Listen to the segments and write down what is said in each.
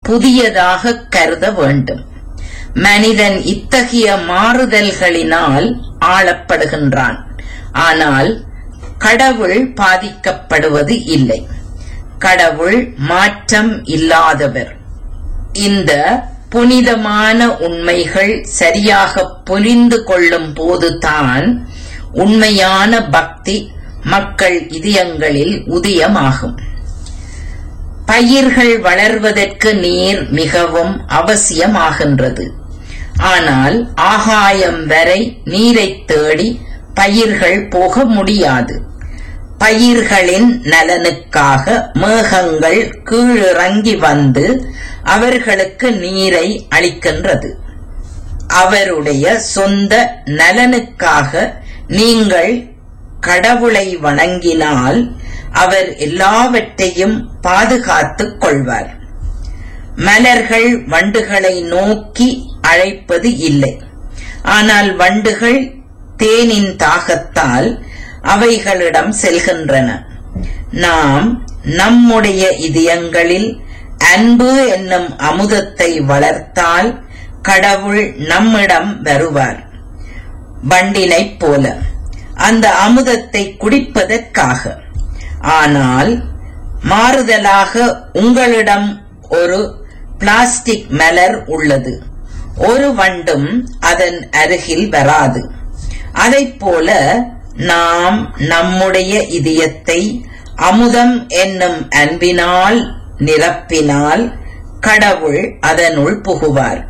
புதியதாக கருத வேண்டும் மனிதன் இத்தகைய மாறுதல்களினால் ஆளப்படுகின்றான் ஆனால் கடவுள் பாதிக்கப்படுவது இல்லை கடவுள் மாற்றம் இல்லாதவர் இந்த புனிதமான உண்மைகள் சரியாக புரிந்து கொள்ளும் போதுதான் உண்மையான பக்தி மக்கள் இதயங்களில் உதயமாகும் பயிர்கள் வளர்வதற்கு நீர் மிகவும் அவசியமாகின்றது ஆனால் ஆகாயம் வரை நீரைத் தேடி பயிர்கள் போக முடியாது பயிர்களின் நலனுக்காக மேகங்கள் கீழிறங்கி வந்து அவர்களுக்கு நீரை அளிக்கின்றது அவருடைய சொந்த நலனுக்காக நீங்கள் கடவுளை வணங்கினால் அவர் எல்லாவற்றையும் பாதுகாத்துக் கொள்வார் மலர்கள் வண்டுகளை நோக்கி அழைப்பது இல்லை ஆனால் வண்டுகள் தேனின் தாகத்தால் அவைகளிடம் செல்கின்றன நாம் நம்முடைய இதயங்களில் அன்பு என்னும் அமுதத்தை வளர்த்தால் கடவுள் நம்மிடம் வருவார் வண்டினைப் போல அந்த அமுதத்தை குடிப்பதற்காக ஆனால் மாறுதலாக உங்களிடம் ஒரு பிளாஸ்டிக் மலர் உள்ளது ஒரு வண்டும் அதன் அருகில் வராது அதைப் போல நாம் நம்முடைய இதயத்தை அமுதம் என்னும் அன்பினால் நிரப்பினால் கடவுள் அதனுள் புகுவார்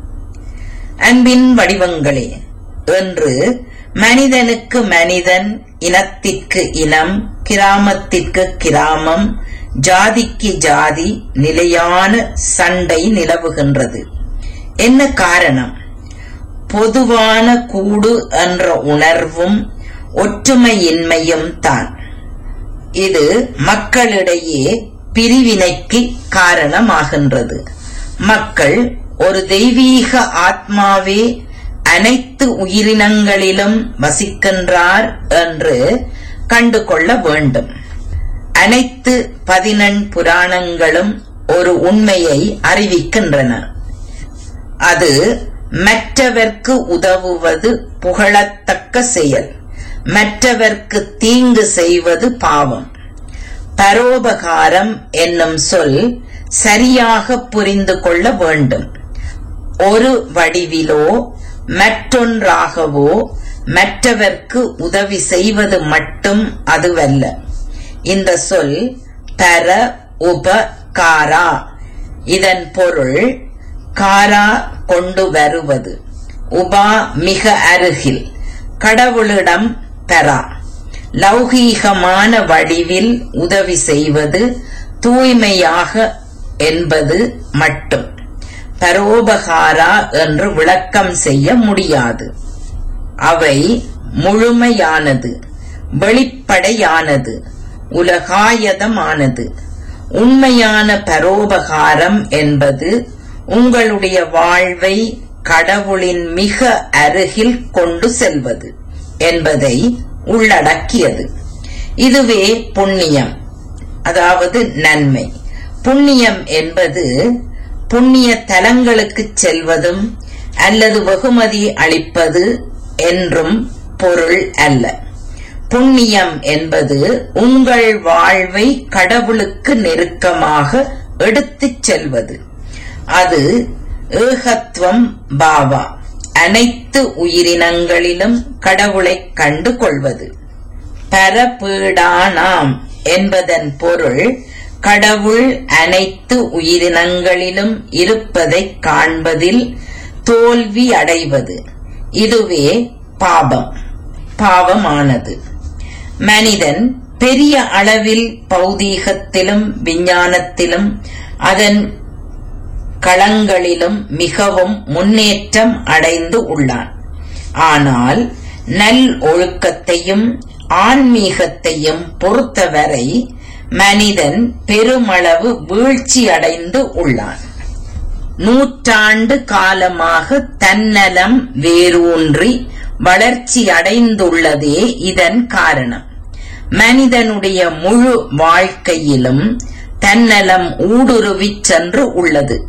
அன்பின் வடிவங்களே என்று மனிதனுக்கு மனிதன் இனத்திற்கு இனம் கிராமத்திற்கு கிராமம் ஜாதிக்கு ஜாதி நிலையான சண்டை நிலவுகின்றது என்ன காரணம் பொதுவான கூடு என்ற உணர்வும் ஒற்றுமையின்மையும் தான் இது மக்களிடையே பிரிவினைக்கு காரணமாகின்றது மக்கள் ஒரு தெய்வீக ஆத்மாவே அனைத்து உயிரினங்களிலும் வசிக்கின்றார் என்று கண்டுகொள்ள வேண்டும் அனைத்து பதினெண் புராணங்களும் ஒரு உண்மையை அறிவிக்கின்றன அது மற்றவர்க்கு உதவுவது புகழத்தக்க செயல் மற்றவர்க்கு தீங்கு செய்வது பாவம் பரோபகாரம் என்னும் சொல் சரியாக புரிந்து கொள்ள வேண்டும் ஒரு வடிவிலோ மற்றொன்றாகவோ மற்றவர்க்கு உதவி செய்வது மட்டும் அதுவல்ல இந்த சொல் பர உப காரா இதன் பொருள் காரா கொண்டு வருவது உபா மிக அருகில் கடவுளிடம் பெறா லௌகீகமான வடிவில் உதவி செய்வது தூய்மையாக என்பது மட்டும் பரோபகாரா என்று விளக்கம் செய்ய முடியாது அவை முழுமையானது வெளிப்படையானது உலகாயதமானது உண்மையான பரோபகாரம் என்பது உங்களுடைய வாழ்வை கடவுளின் மிக அருகில் கொண்டு செல்வது என்பதை உள்ளடக்கியது இதுவே புண்ணியம் அதாவது நன்மை புண்ணியம் என்பது புண்ணிய தலங்களுக்கு செல்வதும் அல்லது வெகுமதி அளிப்பது என்றும் பொருள் அல்ல புண்ணியம் என்பது உங்கள் வாழ்வை கடவுளுக்கு நெருக்கமாக எடுத்துச் செல்வது அது ஏகத்துவம் பாவா அனைத்து உயிரினங்களிலும் கடவுளை கண்டு கொள்வது பரபீடானாம் என்பதன் பொருள் கடவுள் அனைத்து உயிரினங்களிலும் இருப்பதைக் காண்பதில் தோல்வி அடைவது இதுவே பாபம் பாவமானது மனிதன் பெரிய அளவில் பௌதீகத்திலும் விஞ்ஞானத்திலும் அதன் களங்களிலும் மிகவும் முன்னேற்றம் அடைந்து உள்ளான் ஆனால் நல் ஒழுக்கத்தையும் ஆன்மீகத்தையும் பொறுத்தவரை மனிதன் பெருமளவு வீழ்ச்சி அடைந்து உள்ளான் நூற்றாண்டு காலமாக தன்னலம் வேரூன்றி வளர்ச்சி அடைந்துள்ளதே இதன் காரணம் மனிதனுடைய முழு வாழ்க்கையிலும் தன்னலம் ஊடுருவிச் சென்று உள்ளது